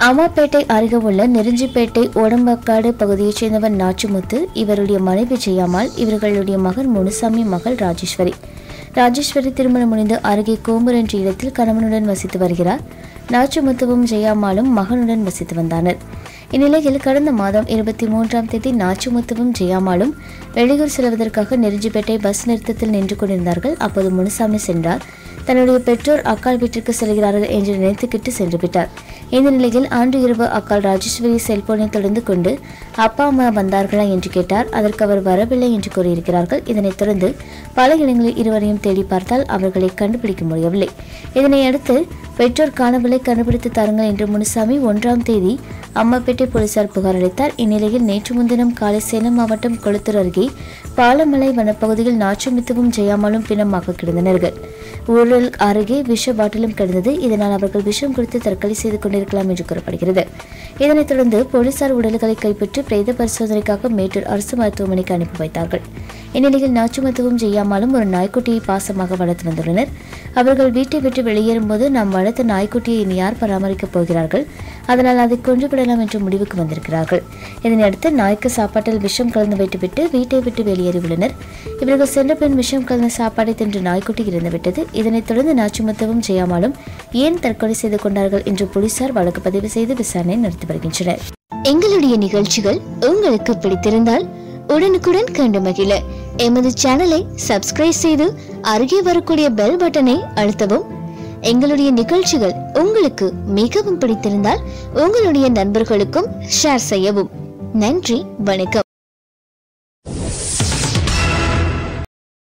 அம்மாப்பேட்டை அருகே உள்ள நெருஞ்சிப்பேட்டை ஓடம்பக்காடு பகுதியைச் சேர்ந்தவர் நாச்சுமுத்து இவருடைய மனைவி ஜெயாமாள் இவர்களுடைய மகன் முனுசாமி மகள் ராஜேஸ்வரி ராஜேஸ்வரி திருமணம் முடிந்து அருகே கோம்பூர் என்ற இடத்தில் கணவனுடன் வசித்து வருகிறார் நாச்சுமுத்துவும் ஜெயாமாலும் மகனுடன் வசித்து வந்தனர் இந்நிலையில் கடந்த மாதம் இருபத்தி மூன்றாம் தேதி நாச்சுமுத்துவும் ஜெயாமாலும் வெளியூர் செல்வதற்காக நெருஞ்சிப்பேட்டை பஸ் நிறுத்தத்தில் நின்று கொண்டிருந்தார்கள் அப்போது முனுசாமி சென்றார் தன்னுடைய பெற்றோர் அக்கால் வீட்டிற்கு செல்கிறார்கள் என்று நினைத்துக்கிட்டு சென்று விட்டார் இந்த நிலையில் ஆண்டு இரவு அக்கால் ராஜேஸ்வரி செல்போனை தொடர்ந்து கொண்டு அப்பா அம்மா வந்தார்களா என்று கேட்டார் அதற்கு அவர் வரவில்லை என்று கூறியிருக்கிறார்கள் இதனைத் தொடர்ந்து பல இடங்களில் இருவரையும் தேடி பார்த்தால் அவர்களை கண்டுபிடிக்க முடியவில்லை இதனை அடுத்து பெற்றோர் காணவில்லை கண்டுபிடித்து தாருங்கள் என்று முனுசாமி ஒன்றாம் தேதி அம்மாப்பேட்டை போலீசார் புகார் அளித்தார் இந்நிலையில் நேற்று முன்தினம் காலை சேலம் மாவட்டம் கொளுத்தூர் அருகே பாலமலை வனப்பகுதியில் நாச்சுமித்துவும் ஜெயாமலும் பிணமாக கிடந்தனர்கள் ஊழல் அருகே விஷ பாட்டிலும் கிடந்தது இதனால் அவர்கள் விஷம் குடித்து தற்கொலை செய்து கொண்டிருக்கலாம் என்று கூறப்படுகிறது இதனைத் தொடர்ந்து போலீசார் உடல்களை கைப்பற்றி பிரேத பரிசோதனைக்காக மேட்டூர் அரசு மருத்துவமனைக்கு அனுப்பி வைத்தார்கள் இந்நிலையில் நாச்சுமத்துவும் ஜெய்யாமாலும் ஒரு நாய்க்குட்டியை பாசமாக வளர்த்து வந்துள்ளனர் அவர்கள் வீட்டை விட்டு வெளியேறும்போது நாம் வளர்த்த நாய்க்குட்டியை இனி யார் பராமரிக்கப் போகிறார்கள் அதனால் அதை கொன்று விடலாம் என்ற முடிவுக்கு வந்திருக்கிறார்கள் இதனையடுத்து நாய்க்கு சாப்பாட்டில் விஷம் கலந்து வைத்துவிட்டு வீட்டை விட்டு வெளியேறியுள்ளனர் இவர்கள் சென்ற பின் விஷம் கலந்த சாப்பாடை தின்று நாய்க்குட்டி இறந்துவிட்டது இதனைத் தொடர்ந்து நாச்சுமத்தவும் ஜெயாமாலும் ஏன் தற்கொலை செய்து கொண்டார்கள் என்று போலீசார் வழக்கு பதிவு செய்து விசாரணை நடத்தி வருகின்றனர் எங்களுடைய நிகழ்ச்சிகள் உங்களுக்கு பிடித்திருந்தால் உடனுக்குடன் கண்டு மகிழ எமது சேனலை சப்ஸ்கிரைப் செய்து அருகே வரக்கூடிய பெல் பட்டனை அழுத்தவும் எங்களுடைய நிகழ்ச்சிகள் உங்களுக்கு மிகவும் பிடித்திருந்தால் உங்களுடைய நண்பர்களுக்கும் ஷேர் செய்யவும் நன்றி வணக்கம்